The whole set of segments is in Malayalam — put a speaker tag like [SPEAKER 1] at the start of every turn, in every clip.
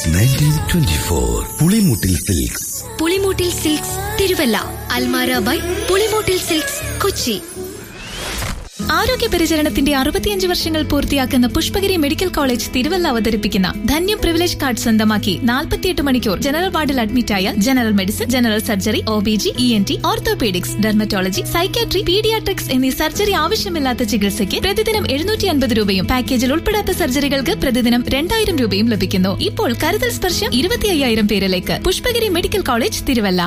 [SPEAKER 1] Nineteen twenty four Pulimoottil silks
[SPEAKER 2] Pulimoottil silks Thiruvalla അൽമാര ബൈ പുളിമൂട്ടിൽ സിൽക്സ് കൊച്ചി
[SPEAKER 3] ആരോഗ്യ പരിചരണത്തിന്റെ അറുപത്തിയഞ്ച് വർഷങ്ങൾ പൂർത്തിയാക്കുന്ന പുഷ്പഗിരി മെഡിക്കൽ കോളേജ് തിരുവല്ല അവതരിപ്പിക്കുന്ന ധന്യം പ്രിവിലേജ് കാർഡ് സ്വന്തമാക്കി നാൽപ്പത്തിയെട്ട് മണിക്കൂർ ജനറൽ വാർഡിൽ അഡ്മിറ്റായ general medicine general surgery O B G E N T orthopaedics dermatology psychiatry paediatrics എന്നീ സർജറി ആവശ്യമില്ലാത്ത ചികിത്സയ്ക്ക് പ്രതിദിനം എഴുന്നൂറ്റി അൻപത് രൂപയും പാക്കേജിൽ ഉൾപ്പെടാത്ത സർജറികൾക്ക് പ്രതിദിനം രണ്ടായിരം രൂപയും ലഭിക്കുന്നു ഇപ്പോൾ കരുതൽ സ്പർശം ഇരുപത്തി അയ്യായിരം പേരിലേക്ക് Pushpagiri medical college Thiruvalla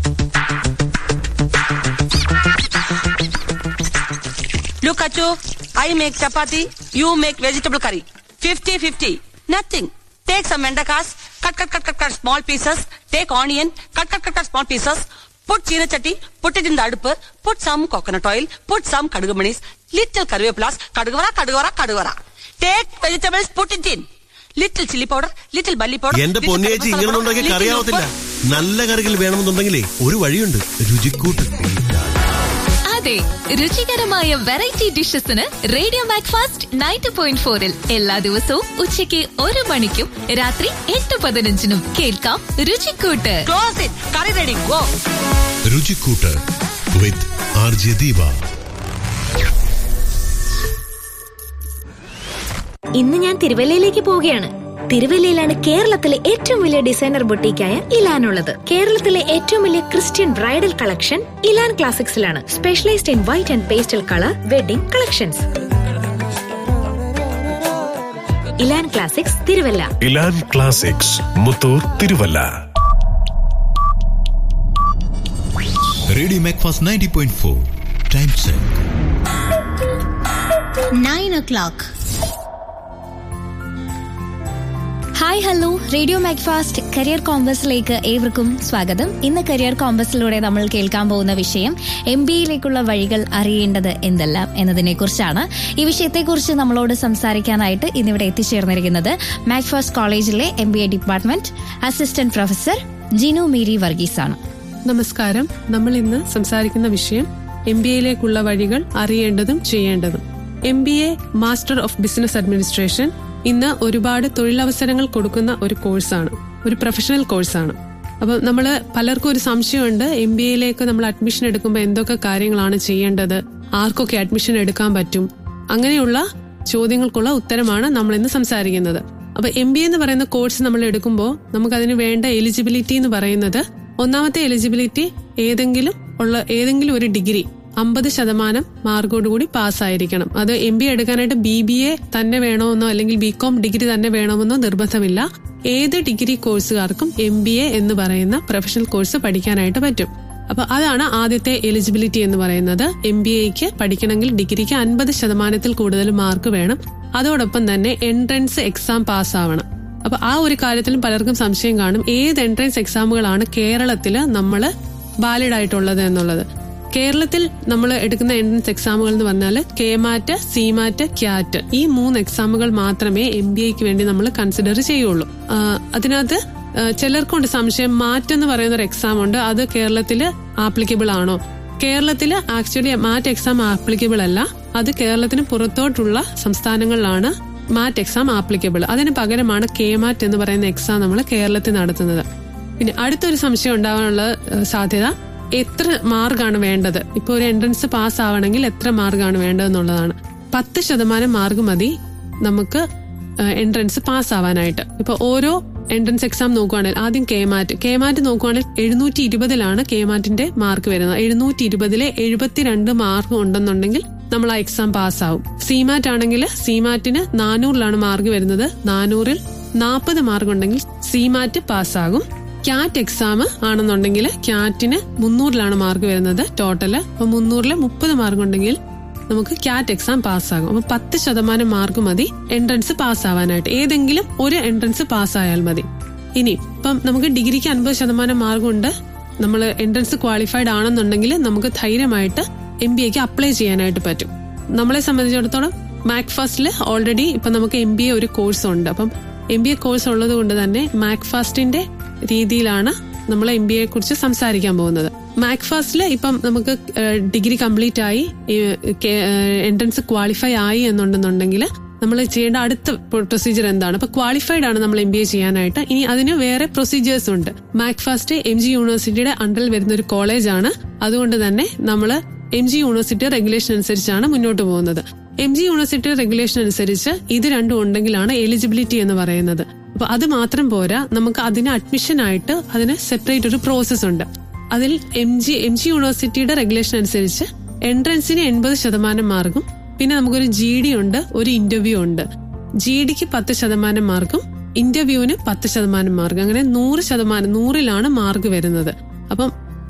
[SPEAKER 4] Look, Achu, I make chapati, you make vegetable curry. 50-50. Nothing. Take some vendakas, cut, cut, cut, cut, cut small pieces. Take onion, cut, cut, cut, cut small pieces. Put china chatti, put it in the adupu, put some coconut oil, put some kadugumanis, little karvepulas, kadugavara, kadugavara, kadugavara. Take vegetables, put it in. Little chili powder, little bully powder.
[SPEAKER 5] എന്റെ
[SPEAKER 4] little
[SPEAKER 5] പൊന്നിയേച്ചി
[SPEAKER 4] garam masala
[SPEAKER 5] ഇങ്ങനെ
[SPEAKER 4] powder,
[SPEAKER 5] ഉണ്ടാക്കി
[SPEAKER 4] little
[SPEAKER 5] കറിയാവത്തില്ല
[SPEAKER 4] ഉപ്പ്.
[SPEAKER 5] നല്ല കറികൾ വേണമെന്നുണ്ടെങ്കിലേ ഒരു വഴിയുണ്ട് രുചിക്കൂട്ട്
[SPEAKER 3] അതെ രുചികരമായ വെറൈറ്റി ഡിഷസിന് റേഡിയോ മാക്ഫാസ്റ്റ് നയൻറ്റി പോയിന്റ് ഫോറിൽ എല്ലാ ദിവസവും ഉച്ചയ്ക്ക് ഒരു മണിക്കും രാത്രി എട്ട് പതിനഞ്ചിനും കേൾക്കാം രുചിക്കൂട്ട്
[SPEAKER 4] Close it. Curry ready. Go.
[SPEAKER 6] രുചിക്കൂട്ട് വിത്ത് ആർ ജെ ദീപ
[SPEAKER 7] ഇന്ന് ഞാൻ തിരുവല്ലയിലേക്ക് പോവുകയാണ് തിരുവല്ലയിലാണ് കേരളത്തിലെ ഏറ്റവും വലിയ ഡിസൈനർ ബൊട്ടീക്കായ ഇലാൻ ഉള്ളത് കേരളത്തിലെ ഏറ്റവും വലിയ ക്രിസ്ത്യൻ ബ്രൈഡൽ കളക്ഷൻ ഇലാൻ ക്ലാസിക്സിലാണ് specialised in white and pastel colour wedding collections Elan classics Thiruvalla
[SPEAKER 6] Elan classics Muthoor Thiruvalla
[SPEAKER 8] radio Macfast ninety point four time check
[SPEAKER 2] nine o'clock
[SPEAKER 9] hi hello radio Macfast career കോമ്പസിലേക്ക് ഏവർക്കും സ്വാഗതം ഇന്ന് കരിയർ കോമ്പസിലൂടെ നമ്മൾ കേൾക്കാൻ പോകുന്ന വിഷയം എം ബി എയിലേക്കുള്ള വഴികൾ അറിയേണ്ടത് എന്തെല്ലാം എന്നതിനെ കുറിച്ചാണ് ഈ വിഷയത്തെക്കുറിച്ച് നമ്മളോട് സംസാരിക്കാനായിട്ട് ഇന്നിവിടെ എത്തിച്ചേർന്നിരിക്കുന്നത് മാക്ഫാസ്റ്റ് കോളേജിലെ M B A department assistant professor Jinu Mary Varghese ആണ്
[SPEAKER 10] നമസ്കാരം നമ്മൾ ഇന്ന് സംസാരിക്കുന്ന വിഷയം എം ബി എയിലേക്കുള്ള വഴികൾ അറിയേണ്ടതും ചെയ്യേണ്ടതും M B A master of business administration ഇന്ന് ഒരുപാട് തൊഴിലവസരങ്ങൾ കൊടുക്കുന്ന ഒരു കോഴ്സാണ് ഒരു പ്രൊഫഷണൽ കോഴ്സാണ് അപ്പൊ നമ്മൾ പലർക്കും ഒരു സംശയമുണ്ട് എം ബി എയിലേക്ക് നമ്മൾ അഡ്മിഷൻ എടുക്കുമ്പോൾ എന്തൊക്കെ കാര്യങ്ങളാണ് ചെയ്യേണ്ടത് ആർക്കൊക്കെ അഡ്മിഷൻ എടുക്കാൻ പറ്റും അങ്ങനെയുള്ള ചോദ്യങ്ങൾക്കുള്ള ഉത്തരമാണ് നമ്മൾ ഇന്ന് സംസാരിക്കുന്നത് അപ്പൊ എം ബി എന്ന് പറയുന്ന കോഴ്സ് നമ്മൾ എടുക്കുമ്പോൾ നമുക്ക് അതിന് വേണ്ട എലിജിബിലിറ്റി എന്ന് പറയുന്നത് ഒന്നാമത്തെ എലിജിബിലിറ്റി ഏതെങ്കിലും ഉള്ള ഏതെങ്കിലും ഒരു ഡിഗ്രി അമ്പത് ശതമാനം മാർക്കോടുകൂടി പാസ്സായിരിക്കണം അത് എം ബി എടുക്കാനായിട്ട് ബി ബി എ തന്നെ വേണമെന്നോ അല്ലെങ്കിൽ ബി കോം ഡിഗ്രി തന്നെ വേണമെന്നോ നിർബന്ധമില്ല ഏത് ഡിഗ്രി കോഴ്സുകാർക്കും എം ബി എ എന്ന് പറയുന്ന പ്രൊഫഷണൽ കോഴ്സ് പഠിക്കാനായിട്ട് പറ്റും അപ്പൊ അതാണ് ആദ്യത്തെ എലിജിബിലിറ്റി എന്ന് പറയുന്നത് എം ബി എക്ക് പഠിക്കണമെങ്കിൽ ഡിഗ്രിക്ക് അൻപത് ശതമാനത്തിൽ കൂടുതൽ മാർക്ക് വേണം അതോടൊപ്പം തന്നെ എൻട്രൻസ് എക്സാം പാസ്സാവണം അപ്പൊ ആ ഒരു കാര്യത്തിലും പലർക്കും സംശയം കാണും ഏത് എൻട്രൻസ് എക്സാമുകളാണ് കേരളത്തിൽ നമ്മൾ വാലിഡ് ആയിട്ടുള്ളത് എന്നുള്ളത് കേരളത്തിൽ നമ്മൾ എടുക്കുന്ന എൻട്രൻസ് എക്സാമുകൾ എന്ന് പറഞ്ഞാൽ K MAT C MAT CAT ഈ മൂന്ന് എക്സാമുകൾ മാത്രമേ എം ബി എക്ക് വേണ്ടി നമ്മൾ കൺസിഡർ ചെയ്യുള്ളൂ ആ, അതിനകത്ത് ആ, ചിലർക്കുണ്ട് സംശയം മാറ്റ് എന്ന് പറയുന്ന ഒരു എക്സാം ഉണ്ട് അത് കേരളത്തിൽ ആപ്ലിക്കബിൾ ആണോ കേരളത്തിൽ ആക്ച്വലി മാറ്റ് എക്സാം ആപ്ലിക്കബിൾ അല്ല അത് കേരളത്തിന് പുറത്തോട്ടുള്ള സംസ്ഥാനങ്ങളിലാണ് മാറ്റ് എക്സാം ആപ്ലിക്കബിൾ അതിന് പകരമാണ് കെ മാറ്റ് എന്ന് പറയുന്ന എക്സാം നമ്മൾ കേരളത്തിൽ നടത്തുന്നത് പിന്നെ അടുത്തൊരു സംശയം ഉണ്ടാവാനുള്ള ഏഹ്, സാധ്യത എത്ര മാർക്കാണ് വേണ്ടത് ഇപ്പൊ ഒരു എൻട്രൻസ് പാസ് ആവണമെങ്കിൽ എത്ര മാർക്കാണ് വേണ്ടതെന്നുള്ളതാണ് പത്ത് ശതമാനം മാർക്ക് മതി നമുക്ക് എൻട്രൻസ് പാസ് ആവാനായിട്ട് ഇപ്പൊ ഓരോ എൻട്രൻസ് എക്സാം നോക്കുവാണെങ്കിൽ ആദ്യം കെ മാറ്റ് കെ മാറ്റ് നോക്കുവാണെങ്കിൽ എഴുന്നൂറ്റി ഇരുപതിലാണ് കെ മാറ്റിന്റെ മാർക്ക് വരുന്നത് എഴുന്നൂറ്റി ഇരുപതിലെ എഴുപത്തിരണ്ട് മാർക്ക് ഉണ്ടെന്നുണ്ടെങ്കിൽ നമ്മൾ ആ എക്സാം പാസ്സാവും സിമാറ്റ് ആണെങ്കിൽ സിമാറ്റിന് നാനൂറിലാണ് മാർക്ക് വരുന്നത് നാനൂറിൽ നാൽപ്പത് മാർക്ക് ഉണ്ടെങ്കിൽ സിമാറ്റ് പാസ്സാകും ക്യാറ്റ് എക്സാം ആണെന്നുണ്ടെങ്കിൽ ക്യാറ്റിന് മുന്നൂറിലാണ് മാർക്ക് വരുന്നത് ടോട്ടല് അപ്പൊ മുന്നൂറില് മുപ്പത് മാർക്ക് ഉണ്ടെങ്കിൽ നമുക്ക് ക്യാറ്റ് എക്സാം പാസ്സാകും അപ്പൊ പത്ത് ശതമാനം മാർക്ക് മതി എൻട്രൻസ് പാസ്സാവാനായിട്ട് ഏതെങ്കിലും ഒരു എൻട്രൻസ് പാസ്സായാൽ മതി ഇനി ഇപ്പം നമുക്ക് ഡിഗ്രിക്ക് അൻപത് ശതമാനം മാർക്കുണ്ട് നമ്മൾ എൻട്രൻസ് ക്വാളിഫൈഡ് ആണെന്നുണ്ടെങ്കിൽ നമുക്ക് ധൈര്യമായിട്ട് എം ബി എക്ക് അപ്ലൈ ചെയ്യാനായിട്ട് പറ്റും നമ്മളെ സംബന്ധിച്ചിടത്തോളം മാക്ഫാസ്റ്റിൽ ഓൾറെഡി ഇപ്പൊ നമുക്ക് എം ബി എ ഒരു കോഴ്സ് ഉണ്ട് അപ്പം എം ബി എ കോഴ്സ് ഉള്ളത് കൊണ്ട് തന്നെ മാക്ഫാസ്റ്റിന്റെ രീതിയിലാണ് നമ്മൾ എം ബി എയെ കുറിച്ച് സംസാരിക്കാൻ പോകുന്നത് മാക്ഫാസ്റ്റിൽ ഇപ്പം നമുക്ക് ഡിഗ്രി കംപ്ലീറ്റ് ആയി എൻട്രൻസ് ക്വാളിഫൈ ആയി എന്നുണ്ടെന്നുണ്ടെങ്കിൽ നമ്മൾ ചെയ്യേണ്ട അടുത്ത പ്രൊസീജിയർ എന്താണ് ഇപ്പൊ ക്വാളിഫൈഡ് ആണ് നമ്മൾ എം ബി എ ചെയ്യാനായിട്ട് ഇനി അതിന് വേറെ പ്രൊസീജിയേഴ്സ് ഉണ്ട് മാക്ഫാസ്റ്റ് എം ജി യൂണിവേഴ്സിറ്റിയുടെ അണ്ടറിൽ വരുന്ന ഒരു കോളേജാണ് അതുകൊണ്ട് തന്നെ നമ്മൾ എം ജി യൂണിവേഴ്സിറ്റി റെഗുലേഷൻ അനുസരിച്ചാണ് മുന്നോട്ട് പോകുന്നത് എം ജി യൂണിവേഴ്സിറ്റി റെഗുലേഷൻ അനുസരിച്ച് ഇത് രണ്ടും ഉണ്ടെങ്കിലാണ് എലിജിബിലിറ്റി എന്ന് പറയുന്നത് അപ്പൊ അത് മാത്രം പോരാ നമുക്ക് അതിന് അഡ്മിഷൻ ആയിട്ട് അതിന് സെപ്പറേറ്റ് ഒരു പ്രോസസ് ഉണ്ട് അതിൽ എം ജി എം ജി യൂണിവേഴ്സിറ്റിയുടെ റെഗുലേഷൻ അനുസരിച്ച് എൻട്രൻസിന് എൺപത് ശതമാനം മാർക്കും പിന്നെ നമുക്കൊരു ജി ഡി ഉണ്ട് ഒരു ഇന്റർവ്യൂ ഉണ്ട് ജി ഡിക്ക് പത്ത് ശതമാനം മാർക്കും ഇന്റർവ്യൂവിന് പത്ത് ശതമാനം മാർക്ക് അങ്ങനെ നൂറ് ശതമാനം നൂറിലാണ് മാർക്ക് വരുന്നത് അപ്പം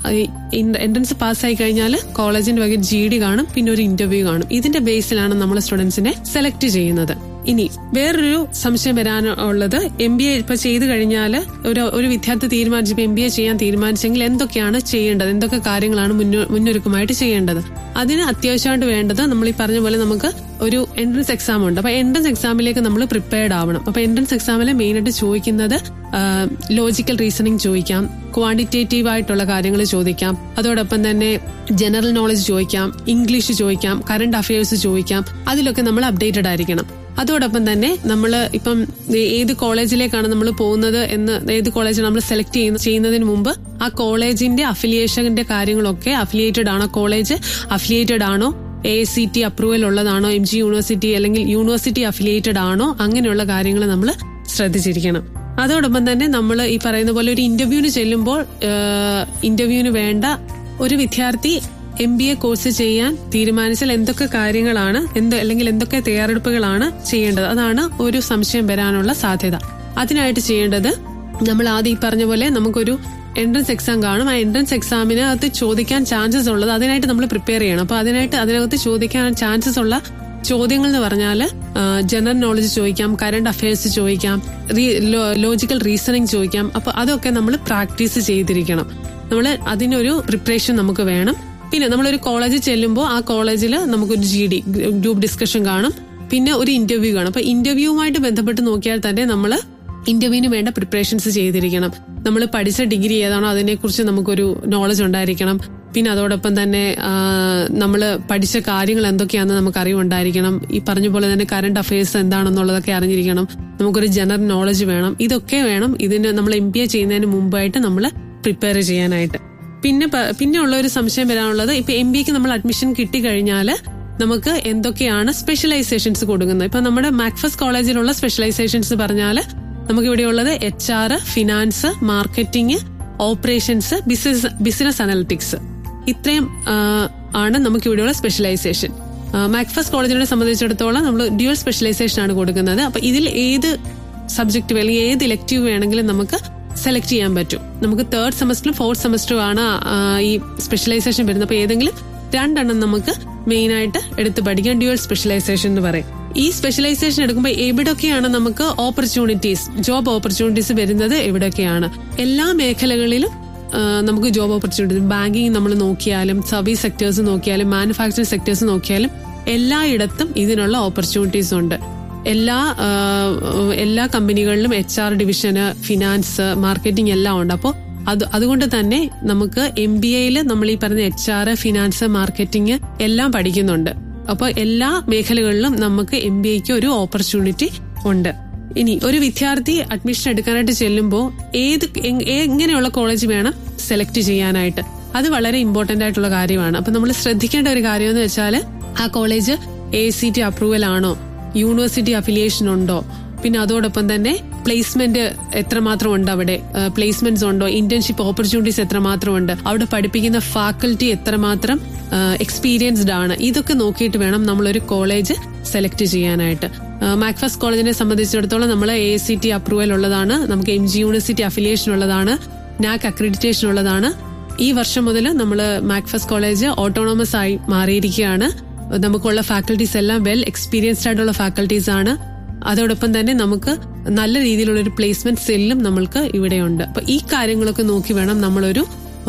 [SPEAKER 10] എൻട്രൻസ് പാസ്സായി കഴിഞ്ഞാൽ കോളേജിന്റെ വക ജി ഡി കാണും പിന്നെ ഒരു ഇന്റർവ്യൂ കാണും ഇതിന്റെ ബേസിലാണ് നമ്മൾ സ്റ്റുഡൻസിനെ സെലക്ട് ചെയ്യുന്നത് ഇനി വേറൊരു സംശയം വരാനുള്ളത് എം ബി എ ഇപ്പൊ ചെയ്തു കഴിഞ്ഞാൽ ഒരു ഒരു വിദ്യാർത്ഥി തീരുമാനിച്ചപ്പോൾ എം ബി എ ചെയ്യാൻ തീരുമാനിച്ചെങ്കിൽ എന്തൊക്കെയാണ് ചെയ്യേണ്ടത് എന്തൊക്കെ കാര്യങ്ങളാണ് മുന്നോ- മുന്നൊരുക്കമായിട്ട് ചെയ്യേണ്ടത് അതിന് അത്യാവശ്യമായിട്ട് വേണ്ടത് നമ്മൾ ഈ പറഞ്ഞ പോലെ നമുക്ക് ഒരു എൻട്രൻസ് എക്സാം ഉണ്ട് അപ്പൊ എൻട്രൻസ് എക്സാമിലേക്ക് നമ്മൾ പ്രിപ്പയർഡ് ആവണം അപ്പൊ എൻട്രൻസ് എക്സാമിൽ മെയിൻ ആയിട്ട് ചോദിക്കുന്നത് ലോജിക്കൽ റീസണിങ് ചോദിക്കാം ക്വാണ്ടിറ്റേറ്റീവ് ആയിട്ടുള്ള കാര്യങ്ങൾ ചോദിക്കാം അതോടൊപ്പം തന്നെ ജനറൽ നോളജ് ചോദിക്കാം ഇംഗ്ലീഷ് ചോദിക്കാം കറണ്ട് അഫയേഴ്സ് ചോദിക്കാം അതിലൊക്കെ നമ്മൾ അപ്ഡേറ്റഡ് ആയിരിക്കണം അതോടൊപ്പം തന്നെ നമ്മൾ ഇപ്പം ഏത് കോളേജിലേക്കാണ് നമ്മൾ പോകുന്നത് എന്ന് ഏത് കോളേജ് നമ്മൾ സെലക്ട് ചെയ്യുന്ന ചെയ്യുന്നതിന് മുമ്പ് ആ കോളേജിന്റെ അഫിലിയേഷന്റെ കാര്യങ്ങളൊക്കെ അഫിലിയേറ്റഡ് ആണോ കോളേജ് അഫിലിയേറ്റഡ് ആണോ എ സി ടി അപ്രൂവൽ ഉള്ളതാണോ എം ജി യൂണിവേഴ്സിറ്റി അല്ലെങ്കിൽ യൂണിവേഴ്സിറ്റി അഫിലിയേറ്റഡ് ആണോ അങ്ങനെയുള്ള കാര്യങ്ങൾ നമ്മൾ ശ്രദ്ധിച്ചിരിക്കണം അതോടൊപ്പം തന്നെ നമ്മൾ ഈ പറയുന്ന പോലെ ഒരു ഇന്റർവ്യൂവിന് ചെല്ലുമ്പോൾ ഇന്റർവ്യൂവിന് വേണ്ട ഒരു വിദ്യാർത്ഥി എം ബി എ കോഴ്സ് ചെയ്യാൻ തീരുമാനിച്ചാൽ എന്തൊക്കെ കാര്യങ്ങളാണ് എന്ത് അല്ലെങ്കിൽ എന്തൊക്കെ തയ്യാറെടുപ്പുകളാണ് ചെയ്യേണ്ടത് അതാണ് ഒരു സംശയം വരാനുള്ള സാധ്യത അതിനായിട്ട് ചെയ്യേണ്ടത് നമ്മൾ ആദ്യം ഈ പറഞ്ഞ പോലെ നമുക്കൊരു എൻട്രൻസ് എക്സാം കാണും ആ എൻട്രൻസ് എക്സാമിന് അകത്ത് ചോദിക്കാൻ ചാൻസസ് ഉള്ളത് അതിനായിട്ട് നമ്മൾ പ്രിപ്പയർ ചെയ്യണം അപ്പൊ അതിനായിട്ട് അതിനകത്ത് ചോദിക്കാൻ ചാൻസസ് ഉള്ള ചോദ്യങ്ങൾ എന്ന് പറഞ്ഞാൽ ജനറൽ നോളജ് ചോദിക്കാം കറണ്ട് അഫയേഴ്സ് ചോദിക്കാം ലോജിക്കൽ റീസണിങ് ചോദിക്കാം അപ്പൊ അതൊക്കെ നമ്മൾ പ്രാക്ടീസ് ചെയ്തിരിക്കണം നമ്മൾ അതിനൊരു പ്രിപ്പറേഷൻ നമുക്ക് വേണം പിന്നെ നമ്മളൊരു കോളേജിൽ ചെല്ലുമ്പോൾ ആ കോളേജിൽ നമുക്കൊരു ജി ഡി ഗ്രൂപ്പ് ഡിസ്കഷൻ കാണും പിന്നെ ഒരു ഇന്റർവ്യൂ കാണും അപ്പൊ ഇന്റർവ്യൂവുമായിട്ട് ബന്ധപ്പെട്ട് നോക്കിയാൽ തന്നെ നമ്മൾ ഇന്റർവ്യൂവിന് വേണ്ട പ്രിപ്പറേഷൻസ് ചെയ്തിരിക്കണം നമ്മൾ പഠിച്ച ഡിഗ്രി ഏതാണോ അതിനെക്കുറിച്ച് നമുക്കൊരു നോളജ് ഉണ്ടായിരിക്കണം പിന്നെ അതോടൊപ്പം തന്നെ നമ്മൾ പഠിച്ച കാര്യങ്ങൾ എന്തൊക്കെയാണെന്ന് നമുക്ക് അറിവുണ്ടായിരിക്കണം ഈ പറഞ്ഞ പോലെ തന്നെ കറണ്ട് അഫയേഴ്സ് എന്താണെന്നുള്ളതൊക്കെ അറിഞ്ഞിരിക്കണം നമുക്കൊരു ജനറൽ നോളജ് വേണം ഇതൊക്കെ വേണം ഇതിന് നമ്മൾ എം ബി എ ചെയ്യുന്നതിന് മുമ്പായിട്ട് നമ്മൾ പ്രിപ്പയർ ചെയ്യാനായിട്ട് പിന്നെ പ- പിന്നെ ഉള്ള ഒരു സംശയം വരാനുള്ളത് ഇപ്പൊ എം ബി എക്ക് നമ്മൾ അഡ്മിഷൻ കിട്ടിക്കഴിഞ്ഞാൽ നമുക്ക് എന്തൊക്കെയാണ് സ്പെഷ്യലൈസേഷൻസ് കൊടുക്കുന്നത് ഇപ്പൊ നമ്മുടെ മാക്ഫസ് കോളേജിലുള്ള സ്പെഷ്യലൈസേഷൻസ് പറഞ്ഞാൽ നമുക്ക് ഇവിടെ ഉള്ളത് H R finance marketing operations business business analytics ഇത്രയും ആ, ആണ് നമുക്ക് ഇവിടെയുള്ള സ്പെഷ്യലൈസേഷൻ മാക്ഫസ് കോളേജിനെ സംബന്ധിച്ചിടത്തോളം നമ്മൾ ഡ്യുവൽ സ്പെഷ്യലൈസേഷൻ ആണ് കൊടുക്കുന്നത് അപ്പൊ ഇതിൽ ഏത് സബ്ജക്റ്റ് അല്ലെങ്കിൽ ഏത് ഇലക്റ്റീവ് വേണമെങ്കിലും നമുക്ക് സെലക്ട് ചെയ്യാൻ പറ്റും നമുക്ക് തേർഡ് സെമസ്റ്ററും ഫോർത്ത് സെമസ്റ്ററും ആണ് ആ, ഈ സ്പെഷ്യലൈസേഷൻ വരുന്നത് അപ്പൊ ഏതെങ്കിലും രണ്ടെണ്ണം നമുക്ക് മെയിൻ ആയിട്ട് എടുത്ത് പഠിക്കാൻ ഡ്യുവൽ സ്പെഷ്യലൈസേഷൻ എന്ന് പറയും ഈ സ്പെഷ്യലൈസേഷൻ എടുക്കുമ്പോൾ എവിടൊക്കെയാണ് നമുക്ക് ഓപ്പർച്യൂണിറ്റീസ് ജോബ് ഓപ്പർച്യൂണിറ്റീസ് വരുന്നത് എവിടൊക്കെയാണ് എല്ലാ മേഖലകളിലും ആ, നമുക്ക് ജോബ് ഓപ്പർച്യൂണിറ്റീസ് ബാങ്കിങ് നമ്മൾ നോക്കിയാലും സർവീസ് സെക്ടേഴ്സ് നോക്കിയാലും മാനുഫാക്ചറിംഗ് സെക്ടേഴ്സ് നോക്കിയാലും എല്ലായിടത്തും ഇതിനുള്ള ഓപ്പർച്യൂണിറ്റീസ് ഉണ്ട് എല്ലാ ആ, എല്ലാ കമ്പനികളിലും എച്ച് ആർ ഡിവിഷന് ഫിനാൻസ് മാർക്കറ്റിംഗ് എല്ലാം ഉണ്ട് അപ്പോൾ അത് അതുകൊണ്ട് തന്നെ നമുക്ക് എം ബി എയിൽ നമ്മൾ ഈ പറഞ്ഞ എച്ച് ആർ ഫിനാൻസ് മാർക്കറ്റിംഗ് എല്ലാം പഠിക്കുന്നുണ്ട് അപ്പോൾ എല്ലാ മേഖലകളിലും നമുക്ക് എം ബി എക്ക് ഒരു ഓപ്പർച്യൂണിറ്റി ഉണ്ട് ഇനി ഒരു വിദ്യാർത്ഥി അഡ്മിഷൻ എടുക്കാനായിട്ട് ചെല്ലുമ്പോൾ ഏത് എങ്- എങ്ങനെയുള്ള കോളേജ് വേണം സെലക്ട് ചെയ്യാനായിട്ട് അത് വളരെ ഇമ്പോർട്ടന്റ് ആയിട്ടുള്ള കാര്യമാണ് അപ്പൊ നമ്മൾ ശ്രദ്ധിക്കേണ്ട ഒരു കാര്യം എന്ന് വെച്ചാൽ ആ college A C T approval ആണോ യൂണിവേഴ്സിറ്റി അഫിലിയേഷൻ ഉണ്ടോ പിന്നെ അതോടൊപ്പം തന്നെ പ്ലേസ്മെന്റ് എത്രമാത്രം ഉണ്ട് അവിടെ പ്ലേസ്മെന്റ്സ് ഉണ്ടോ ഇന്റേൺഷിപ്പ് ഓപ്പർച്യൂണിറ്റീസ് എത്രമാത്രം ഉണ്ട് അവിടെ പഠിപ്പിക്കുന്ന ഫാക്കൽറ്റി എത്രമാത്രം എക്സ്പീരിയൻസ്ഡ് ആണ് ഇതൊക്കെ നോക്കിയിട്ട് വേണം നമ്മളൊരു കോളേജ് സെലക്ട് ചെയ്യാനായിട്ട് മാക്ഫസ് കോളേജിനെ സംബന്ധിച്ചിടത്തോളം നമ്മൾ എ സി ടി അപ്രൂവൽ ഉള്ളതാണ് നമുക്ക് എം ജി യൂണിവേഴ്സിറ്റി അഫിലിയേഷൻ ഉള്ളതാണ് നാക് അക്രഡിറ്റേഷൻ ഉള്ളതാണ് ഈ വർഷം മുതൽ നമ്മൾ മാക്ഫസ് കോളേജ് ഓട്ടോണോമസ് ആയി മാറിയിരിക്കുകയാണ് നമുക്കുള്ള ഫാക്കൽറ്റീസ് എല്ലാം വെൽ എക്സ്പീരിയൻസ്ഡ് ആയിട്ടുള്ള ഫാക്കൽറ്റീസ് ആണ് അതോടൊപ്പം തന്നെ നമുക്ക് നല്ല രീതിയിലുള്ള ഒരു പ്ലേസ്മെന്റ് സെല്ലും നമ്മൾക്ക് ഇവിടെയുണ്ട് അപ്പൊ ഈ കാര്യങ്ങളൊക്കെ നോക്കി വേണം നമ്മളൊരു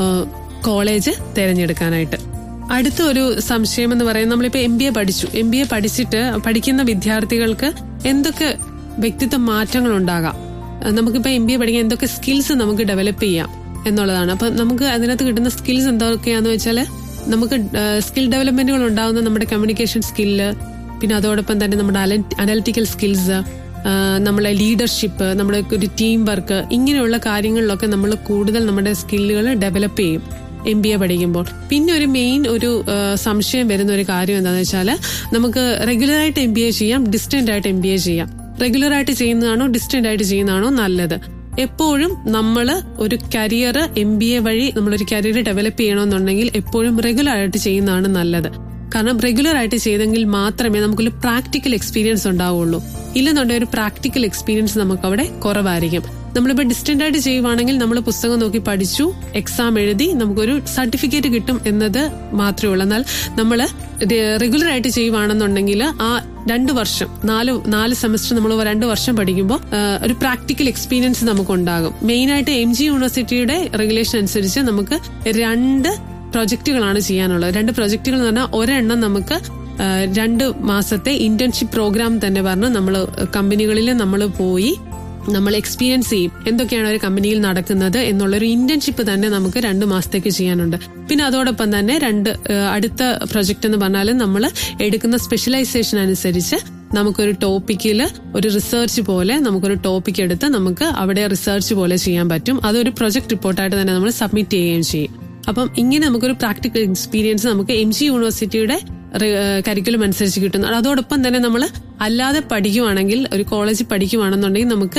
[SPEAKER 10] കോളേജ് തിരഞ്ഞെടുക്കാനായിട്ട് അടുത്ത ഒരു സംശയം എന്ന് പറയുന്നത് നമ്മളിപ്പോ എം ബി എ പഠിച്ചു എം ബി എ പഠിച്ചിട്ട് പഠിക്കുന്ന വിദ്യാർത്ഥികൾക്ക് എന്തൊക്കെ വ്യക്തിത്വ മാറ്റങ്ങൾ ഉണ്ടാകാം നമുക്കിപ്പോ എം ബി എ പഠിക്കാൻ എന്തൊക്കെ സ്കിൽസ് നമുക്ക് ഡെവലപ്പ് ചെയ്യാം എന്നുള്ളതാണ് അപ്പൊ നമുക്ക് അതിനകത്ത് കിട്ടുന്ന സ്കിൽസ് എന്തൊക്കെയാന്ന് വെച്ചാൽ നമുക്ക് സ്കിൽ ഡെവലപ്മെന്റുകൾ ഉണ്ടാകുന്ന നമ്മുടെ കമ്മ്യൂണിക്കേഷൻ സ്കില്ല് പിന്നെ അതോടൊപ്പം തന്നെ നമ്മുടെ അനലിറ്റിക്കൽ സ്കിൽസ് നമ്മളെ ലീഡർഷിപ്പ് നമ്മുടെ ഒരു ടീം വർക്ക് ഇങ്ങനെയുള്ള കാര്യങ്ങളിലൊക്കെ നമ്മൾ കൂടുതൽ നമ്മുടെ സ്കില്ലുകൾ ഡെവലപ്പ് ചെയ്യും എം ബി എ പഠിക്കുമ്പോൾ പിന്നെ ഒരു മെയിൻ ഒരു ആ, സംശയം വരുന്ന ഒരു കാര്യം എന്താണെന്ന് വെച്ചാൽ നമുക്ക് റെഗുലറായിട്ട് എം ബി എ ചെയ്യാം ഡിസ്റ്റന്റ് ആയിട്ട് എം ബി എ ചെയ്യാം റെഗുലർ ആയിട്ട് ചെയ്യുന്നതാണോ ഡിസ്റ്റന്റ് ആയിട്ട് ചെയ്യുന്നതാണോ നല്ലത് എപ്പോഴും നമ്മൾ ഒരു കരിയർ എം ബി എ വഴി നമ്മളൊരു കരിയർ ഡെവലപ്പ് ചെയ്യണമെന്നുണ്ടെങ്കിൽ എപ്പോഴും റെഗുലർ ആയിട്ട് ചെയ്യുന്നതാണ് നല്ലത് കാരണം റെഗുലർ ആയിട്ട് ചെയ്തെങ്കിൽ മാത്രമേ നമുക്കൊരു പ്രാക്ടിക്കൽ എക്സ്പീരിയൻസ് ഉണ്ടാവുള്ളൂ ഇല്ലെന്നുണ്ടെങ്കിൽ ഒരു പ്രാക്ടിക്കൽ എക്സ്പീരിയൻസ് നമുക്ക് അവിടെ കുറവായിരിക്കും നമ്മളിപ്പോൾ ഡിസ്റ്റന്റ് ആയിട്ട് ചെയ്യുവാണെങ്കിൽ നമ്മൾ പുസ്തകം നോക്കി പഠിച്ചു എക്സാം എഴുതി നമുക്കൊരു സർട്ടിഫിക്കറ്റ് കിട്ടും എന്നത് മാത്രമേ ഉള്ളൂ എന്നാൽ നമ്മൾ റെഗുലർ ആയിട്ട് ചെയ്യുവാണെന്നുണ്ടെങ്കിൽ ആ രണ്ട് വർഷം നാല് നാല് സെമസ്റ്റർ നമ്മൾ രണ്ട് വർഷം പഠിക്കുമ്പോൾ ആ, ഒരു പ്രാക്ടിക്കൽ എക്സ്പീരിയൻസ് നമുക്ക് ഉണ്ടാകും മെയിനായിട്ട് എം ജി യൂണിവേഴ്സിറ്റിയുടെ റെഗുലേഷൻ അനുസരിച്ച് നമുക്ക് രണ്ട് പ്രൊജക്റ്റുകളാണ് ചെയ്യാനുള്ളത് രണ്ട് പ്രൊജക്റ്റുകൾ എന്ന് പറഞ്ഞാൽ ഒരെണ്ണം നമുക്ക് ആ, രണ്ട് മാസത്തെ ഇന്റേൺഷിപ്പ് പ്രോഗ്രാം തന്നെ പറഞ്ഞ് നമ്മൾ കമ്പനികളിൽ നമ്മൾ പോയി നമ്മൾ എക്സ്പീരിയൻസ് ചെയ്യും എന്തൊക്കെയാണ് ഒരു കമ്പനിയിൽ നടക്കുന്നത് എന്നുള്ളൊരു ഇന്റേൺഷിപ്പ് തന്നെ നമുക്ക് രണ്ട് മാസത്തേക്ക് ചെയ്യാനുണ്ട് പിന്നെ അതോടൊപ്പം തന്നെ രണ്ട് ആ, അടുത്ത പ്രൊജക്ട് എന്ന് പറഞ്ഞാൽ നമ്മൾ എടുക്കുന്ന സ്പെഷ്യലൈസേഷൻ അനുസരിച്ച് നമുക്കൊരു ടോപ്പിക്കിൽ ഒരു റിസർച്ച് പോലെ നമുക്കൊരു ടോപ്പിക് എടുത്ത് നമുക്ക് അവിടെ റിസർച്ച് പോലെ ചെയ്യാൻ പറ്റും അതൊരു പ്രൊജക്ട് റിപ്പോർട്ടായിട്ട് തന്നെ നമ്മൾ സബ്മിറ്റ് ചെയ്യുകയും ചെയ്യും അപ്പം ഇങ്ങനെ നമുക്കൊരു പ്രാക്ടിക്കൽ എക്സ്പീരിയൻസ് നമുക്ക് എം ജി യൂണിവേഴ്സിറ്റിയുടെ കരിക്കുലം അനുസരിച്ച് കിട്ടുന്നു അതോടൊപ്പം തന്നെ നമ്മൾ അല്ലാതെ പഠിക്കുവാണെങ്കിൽ ഒരു കോളേജിൽ പഠിക്കുവാണെന്നുണ്ടെങ്കിൽ നമുക്ക്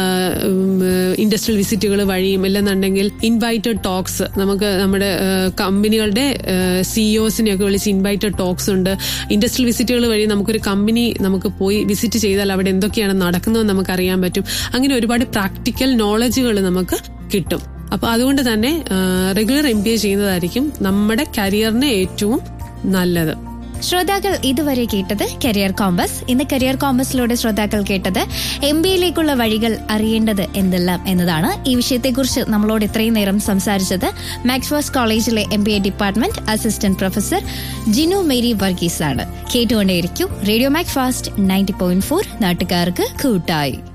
[SPEAKER 10] ഇൻഡസ്ട്രിയൽ വിസിറ്റുകൾ വഴിയും അല്ലെന്നുണ്ടെങ്കിൽ ഇൻവൈറ്റഡ് ടോക്സ് നമുക്ക് നമ്മുടെ ആ, കമ്പനികളുടെ സിഇഒസിനെ ഒക്കെ വിളിച്ച് ഇൻവൈറ്റഡ് ടോക്സ് ഉണ്ട് ഇൻഡസ്ട്രിയൽ വിസിറ്റുകൾ വഴി നമുക്കൊരു കമ്പനി നമുക്ക് പോയി വിസിറ്റ് ചെയ്താൽ അവിടെ എന്തൊക്കെയാണ് നടക്കുന്നതെന്ന് നമുക്ക് അറിയാൻ പറ്റും അങ്ങനെ ഒരുപാട് പ്രാക്ടിക്കൽ നോളജുകൾ നമുക്ക് കിട്ടും അപ്പൊ അതുകൊണ്ട് തന്നെ റെഗുലർ എം ബി എ ചെയ്യുന്നതായിരിക്കും നമ്മുടെ കരിയറിന് ഏറ്റവും നല്ലത്
[SPEAKER 9] ശ്രോതാക്കൾ ഇതുവരെ കേട്ടത് കരിയർ കോമ്പസ് ഇന്ന് കരിയർ കോമ്പസിലൂടെ ശ്രോതാക്കൾ കേട്ടത് എം ബി എയിലേക്കുള്ള വഴികൾ അറിയേണ്ടത് എന്തെല്ലാം എന്നതാണ് ഈ വിഷയത്തെക്കുറിച്ച് നമ്മളോട് ഇത്രയും നേരം സംസാരിച്ചത് മാക്സ്വേഴ്സ് കോളേജിലെ M B A department assistant professor Jinu Mary Varghese ആണ് കേട്ടുകൊണ്ടേയിരിക്കും radio Macfast ninety point four നാട്ടുകാർക്ക് കൂട്ടായി